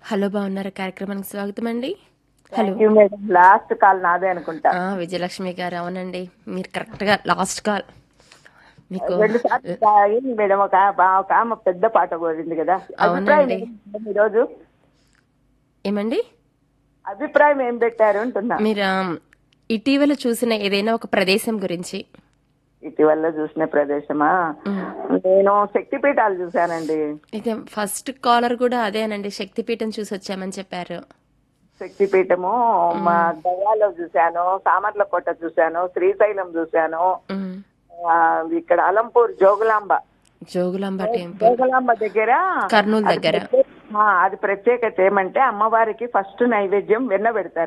Hello బాగున్నారా కార్యక్రమానికి స్వాగతం అండి hello thank you madam last call నాదే అనుకుంటా ఆ, విజయలక్ష్మి గారు అవునండి మీరు కరెక్ట్గా లాస్ట్ కాల్ మీకు రెండు సార్లు అయింది మేడం ఒక ఒక ఆమె పెద్ద పాట కోరింది కదా అభిప్రాయం అవునండి. ఏంటి మేడం ఈరోజు ఏమండి అభిప్రాయం ఏం పెట్టారు అంటున్నా మీరు ఆ, ఇటీవల చూసిన ఏదైనా ఒక ప్రదేశం గురించి ఇటీవల చూసిన ప్రదేశమా నేను శక్తిపీఠాలు చూశానండి అయితే ఫస్ట్ కాలర్ కూడా అదేనండి శక్తిపీఠం చూసి వచ్చామని చెప్పారు శక్తిపీఠము మా గయాలో చూశాను సామర్లకోట చూశాను శ్రీశైలం చూశాను ఉమ్, ఆ, ఇక్కడ అలంపూర్ జోగులాంబ జోగులాంబ టెంపుల్ జోగులాంబ దగ్గర కర్నూలు దగ్గర ఆ, అది ప్రత్యేకత ఏమంటే అమ్మవారికి ఫస్ట్ నైవేద్యం వెన్న పెడతారు